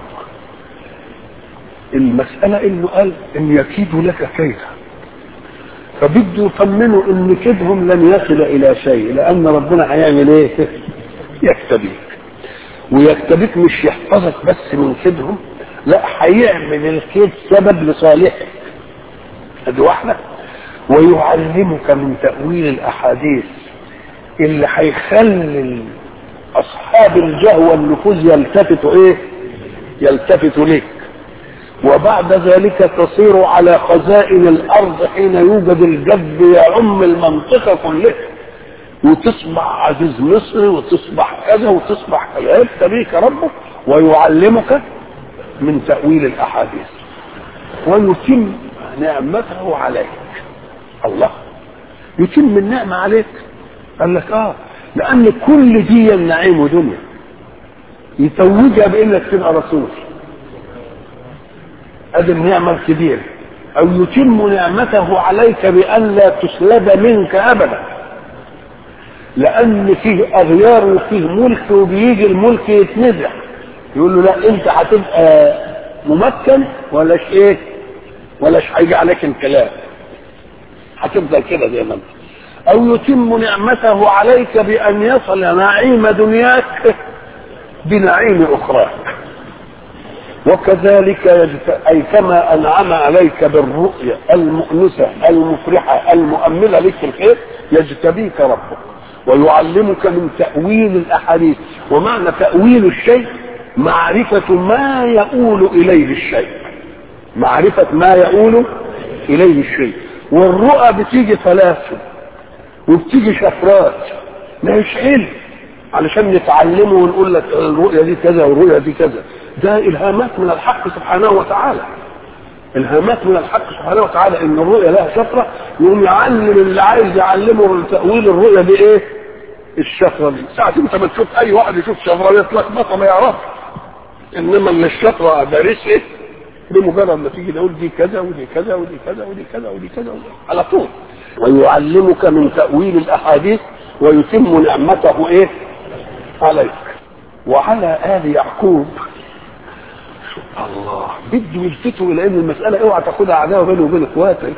المسألة إنه قال إن يكيد لك كيدا فبده يطمنوا إن كيدهم لن يصل إلى شيء لأن ربنا هيعمل إيه؟ يكتبيك ويكتبيك مش يحفظك بس من كيدهم لا هيعمل الكيد سبب لصالحك ادي واحده ويعلمك من تأويل الأحاديث اللي هيخلي أصحاب الجهوى والنفوذ يلتفتوا إيه؟ يلتفتوا ليك وبعد ذلك تصير على خزائن الأرض حين يوجد الجد يعم المنطقة كلها وتصبح عزيز مصر وتصبح كذا وتصبح كذا يبتليك ربك ويعلمك من تأويل الأحاديث ويتم نعمته عليك الله يتم النعمة عليك قال لك اه لأن كل دي النعيم دنيا يتوجها بإنك تبقى رسول هذه النعمة الكبيرة أو يتم نعمته عليك بأن لا تسلب منك أبدا لأن فيه أغيار وفيه ملك وبيجي الملك يتنزع يقول له لا أنت هتبقى ممكن ولاش إيه ولاش هيجي عليك الكلام هتفضل كده زي ما انت أو يتم نعمته عليك بأن يصل نعيم دنياك بنعيم أخراك وكذلك يجت... أي كما أنعم عليك بالرؤيا المؤنسة المفرحة المؤملة لك في الخير يجتبيك ربك ويعلمك من تأويل الأحاديث ومعنى تأويل الشيء معرفة ما يؤول إليه الشيء معرفة ما يؤول إليه الشيء والرؤى بتيجي فلاسفه وبتيجي شفرات ما هيش علم علشان نتعلمه ونقول لك الرؤية دي كذا والرؤية دي كذا ده إلهامات من الحق سبحانه وتعالى إلهامات من الحق سبحانه وتعالى إن الرؤية لها شفرة يقوم يعلم اللي عايز يعلمه تأويل الرؤية دي إيه؟ الشفرة دي ساعة أنت ما تشوف أي واحد يشوف شفرة يتلخبط ما يعرفش إنما اللي الشفرة دارس إيه؟ بمجرد ما تيجي نقول دي كذا ودي كذا ودي كذا ودي كذا ودي كذا ودي على طول ويعلمك من تأويل الأحاديث ويتم نعمته إيه؟ عليك وعلى آل يعقوب الله بده يلفتوا الى ان المساله اوعى تاخدها عداوه بينه وبين اخواتك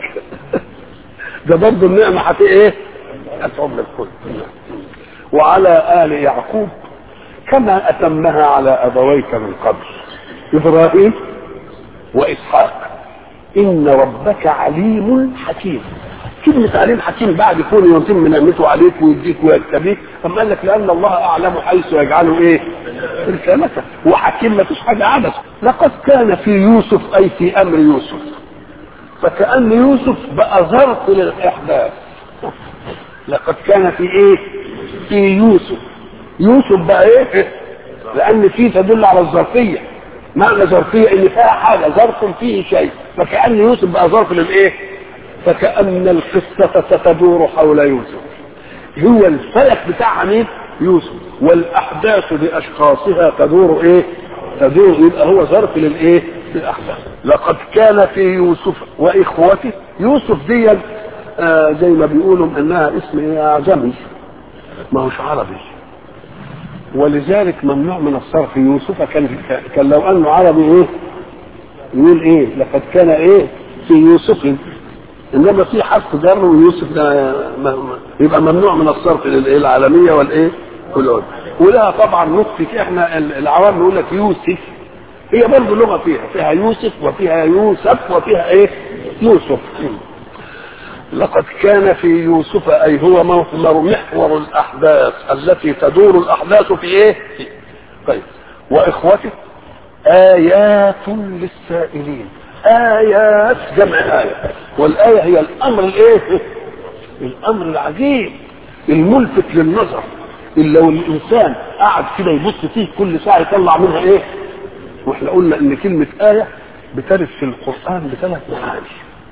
ده برضه النعمه هت ايه؟ هتعم الكل وعلى ال يعقوب كما اتمها على ابويك من قبل ابراهيم واسحاق ان ربك عليم حكيم كلمة عليم حكيم بعد كون يتم نعمته عليك ويديك ويجتبيك أما قال لك لأن الله أعلم حيث يجعله إيه؟ رسالته وحكيم ما فيش حاجة عبث لقد كان في يوسف أي في أمر يوسف فكأن يوسف بقى ظرف للإحداث لقد كان في إيه؟ في يوسف يوسف بقى إيه؟ لأن فيه تدل على الظرفية معنى ظرفية إن فيها حاجة ظرف فيه شيء فكأن يوسف بقى ظرف للإيه؟ فكأن القصة ستدور حول يوسف هو الفلك بتاعها مين يوسف والأحداث بأشخاصها تدور إيه تدور يبقى هو ظرف للإيه للأحداث لقد كان في يوسف وإخوته يوسف دي آه زي ما بيقولوا انها اسم ايه اعجمي ما هوش عربي ولذلك ممنوع من الصرف يوسف كان كان لو انه عربي ايه يقول ايه لقد كان ايه في يوسف انما في حرف جر ويوسف ده يبقى ممنوع من الصرف العالميه والايه والعود ولها طبعا نطق احنا العوام يقول لك يوسف هي برضه لغه فيها فيها يوسف وفيها يوسف وفيها ايه يوسف لقد كان في يوسف اي هو محور محور الاحداث التي تدور الاحداث في ايه طيب واخوته ايات للسائلين آيات جمع آية والآية هي الأمر الإيه؟ الأمر العجيب الملفت للنظر اللي لو الإنسان قعد كده يبص فيه كل ساعة يطلع منها إيه؟ وإحنا قلنا إن كلمة آية بترد في القرآن بثلاث معاني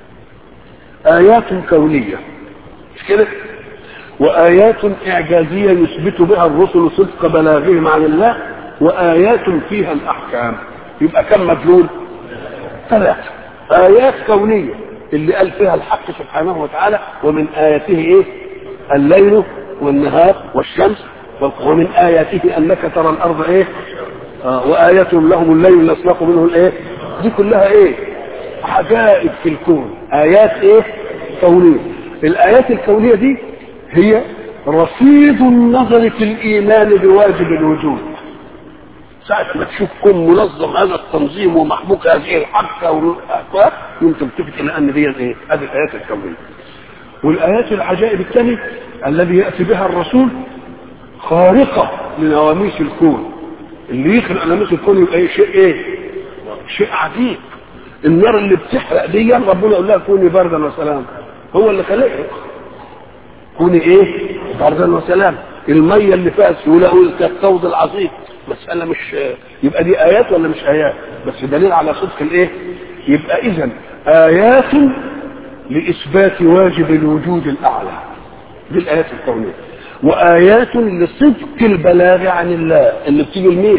آيات كونية مش كده؟ وآيات إعجازية يثبت بها الرسل صدق بلاغهم عن الله وآيات فيها الأحكام يبقى كم مدلول؟ ثلاثة آيات كونية اللي قال فيها الحق سبحانه وتعالى ومن آياته إيه؟ الليل والنهار والشمس ومن آياته أنك ترى الأرض إيه؟ آه وآية لهم الليل نسلق منه الإيه؟ دي كلها إيه؟ عجائب في الكون آيات إيه؟ كونية الآيات الكونية دي هي رصيد النظر في الإيمان بواجب الوجود ساعة ما تشوف كون منظم هذا التنظيم ومحبوك هذه الحبكة والأكواب يمكن تلتفت إلى أن دي إيه؟ هذه الآيات الكونية. والآيات العجائب الثانية الذي يأتي بها الرسول خارقة لنواميس الكون. اللي يخلق نواميس الكون يبقى إيه شيء إيه؟ شيء عجيب. النار اللي بتحرق دي ربنا يقول لها كوني بردا وسلاما. هو اللي خلقها. كوني إيه؟ بردا وسلاما. المية اللي فيها سيولة كالثوض العظيم مسألة مش يبقى دي آيات ولا مش آيات بس دليل على صدق الإيه يبقى إذا آيات لإثبات واجب الوجود الأعلى دي الآيات الكونية وآيات لصدق البلاغ عن الله اللي بتيجي الميل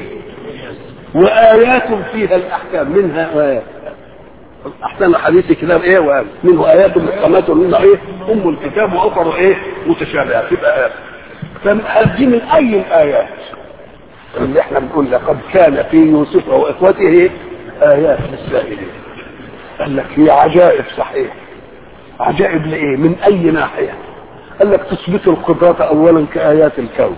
وآيات فيها الأحكام منها آيات أحسن حديث كتاب إيه وآيات منه آيات محكمات ومنها إيه أم الكتاب وأخر إيه متشابهات يبقى آيات فهل من أي الآيات اللي احنا بنقول لقد كان في يوسف واخوته ايات للسائلين قال لك هي عجائب صحيح عجائب لايه من اي ناحيه قال لك تثبت القدرة اولا كايات الكون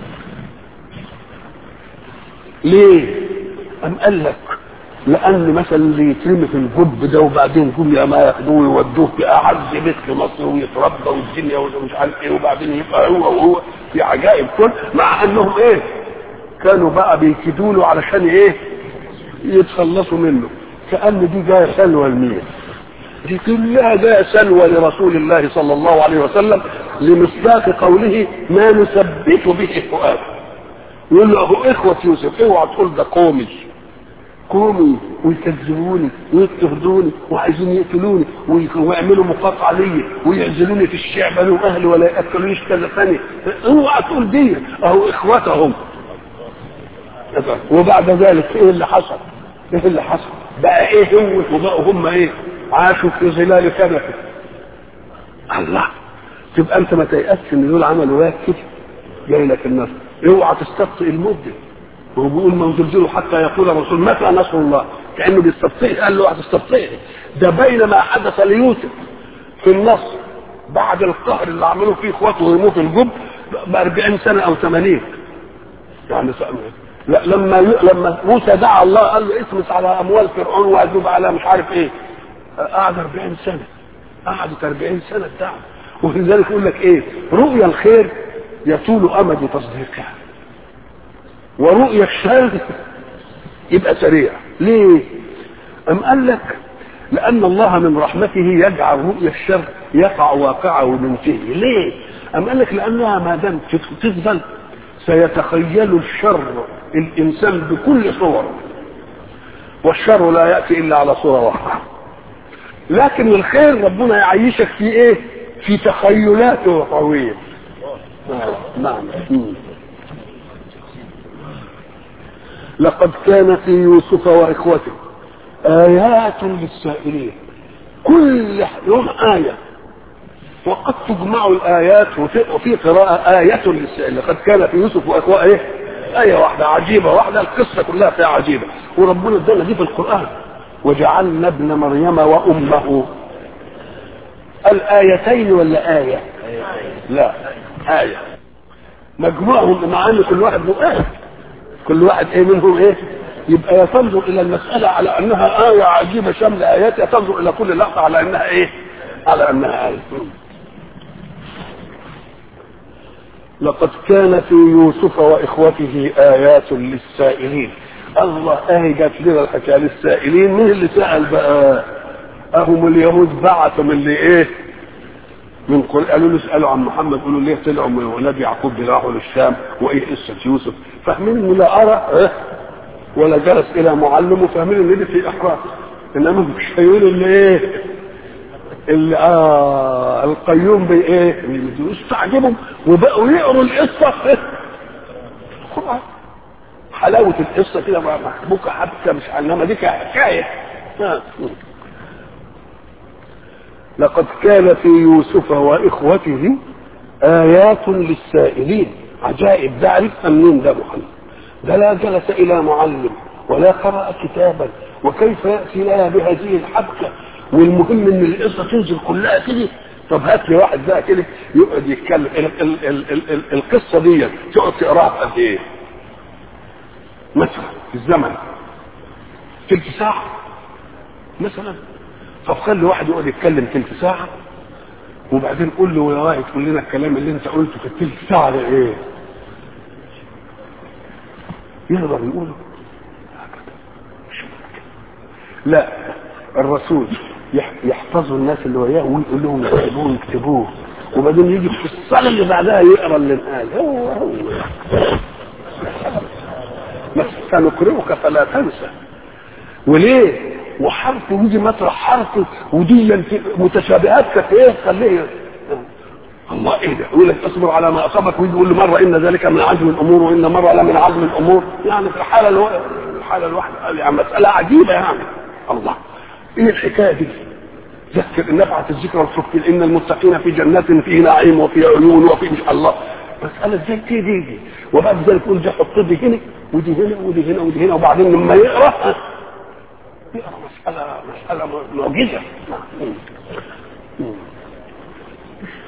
ليه ام قال لك لان مثلا اللي يترمي في الجب ده وبعدين جم يا ما ياخدوه ويودوه في اعز بيت في مصر ويتربى والدنيا ومش عارف ايه وبعدين يبقى هو وهو في عجائب كل مع انهم ايه كانوا بقى بيكيدوا له علشان ايه يتخلصوا منه كان دي جايه سلوى الميل دي كلها جاء سلوى لرسول الله صلى الله عليه وسلم لمصداق قوله ما نثبت به فؤاده يقول له اخوة يوسف اوعى تقول ده قومي قومي ويكذبوني ويضطهدوني وعايزين يقتلوني ويعملوا مقاطعة ليا ويعزلوني في الشعب انا واهلي ولا ياكلونيش كذا ثاني اوعى تقول دي اهو اخوتهم وبعد ذلك ايه اللي حصل؟ ايه اللي حصل؟ بقى ايه هو وبقوا هم ايه؟ عاشوا في ظلال كنفه الله تبقى انت ما تيأسش ان دول عملوا ايه كده جاي لك النصر اوعى تستبطئ المده وهو بيقول ما زلزلوا حتى يقول الرسول متى نصر الله كانه بيستبطئ قال له اوعى تستبطئ ده بينما حدث ليوسف في النصر بعد القهر اللي عملوه فيه اخواته ويرموه في الجب ب 40 سنه او 80 يعني لا لما ي... لما موسى دعا الله قال له اسمس على اموال فرعون واذوب على مش عارف ايه قعد 40 سنه قعدت 40 سنه الدعوه ولذلك يقول لك ايه رؤيا الخير يطول امد تصديقها ورؤيا الشر يبقى سريع ليه ام قال لك لان الله من رحمته يجعل رؤيا الشر يقع واقعه من فيه ليه ام قال لك لانها ما دام تفضل سيتخيل الشر الانسان بكل صوره والشر لا ياتي الا على صوره واحده لكن الخير ربنا يعيشك في ايه في تخيلاته طويل نعم لقد كان في يوسف واخوته ايات للسائلين كل يوم ايه وقد تجمع الايات وفي قراءه ايه للسائل لقد كان في يوسف واخوته ايه آية واحدة عجيبة واحدة القصة كلها فيها عجيبة وربنا ادانا دي في القرآن وجعلنا ابن مريم وأمه الآيتين ولا آية؟ لا آية مجموعهم مع ان كل واحد له آية كل واحد ايه منهم ايه؟ يبقى يا تنظر الى المسألة على انها آية عجيبة شامل آيات يا تنظر الى كل لحظة على انها ايه؟ على انها آية لقد كان في يوسف واخوته ايات للسائلين الله اهي جات لنا الحكايه للسائلين مين اللي سال بقى اهم اليهود بعثوا من اللي ايه من قل قالوا له اسالوا عن محمد قالوا ليه طلعوا من ولاد يعقوب راحوا للشام وايه قصه يوسف فاهمين انه لا ارى إيه؟ ولا جلس الى معلم وفاهمين ان دي في احراج انما مش هيقولوا اللي ايه اللي آه القيوم بايه استعجبوا وبقوا يقروا القصه طبعا حلاوه القصه كده محبوكه حتى مش انما دي حكايه لقد كان في يوسف واخوته ايات للسائلين عجائب ده عرفت منين ده محمد ده لا جلس الى معلم ولا قرا كتابا وكيف ياتي لها بهذه الحبكه والمهم ان القصه تنزل كلها كده طب هات لي واحد بقى كده يقعد يتكلم ال ال ال ال ال القصه دي تقعد تقراها في قد ايه؟ مثلا في الزمن تلت ساعه مثلا طب خلي واحد يقعد يتكلم تلت ساعه وبعدين قول له يا راي تقول لنا الكلام اللي انت قلته في التلت ساعه ده ايه؟ يقدر يقوله لا الرسول يحفظوا الناس اللي وياه ويقول لهم يكتبوه يكتبوه وبعدين يجي في الصلاه اللي بعدها يقرا اللي انقال هو هو بس سنقرئك فلا تنسى وليه؟ وحرف يجي مطرح حرف ودي متشابهات كثيره خليه الله ايه ده؟ يقول لك اصبر على ما اصابك ويجي يقول له مره ان ذلك من عزم الامور وان مره لا من عزم الامور يعني في الحاله الو... الحاله الواحده يعني مساله عجيبه يعني الله ايه الحكايه دي؟ ذكر ان نفعت الذكر والتفكير ان المتقين في جنات في نعيم وفي عيون وفي مش الله مسألة زي دي دي, دي. وبعد ذلك يقول دي حط دي هنا ودي هنا ودي هنا ودي هنا وبعدين لما يقرا يقرا مسألة مسألة معجزة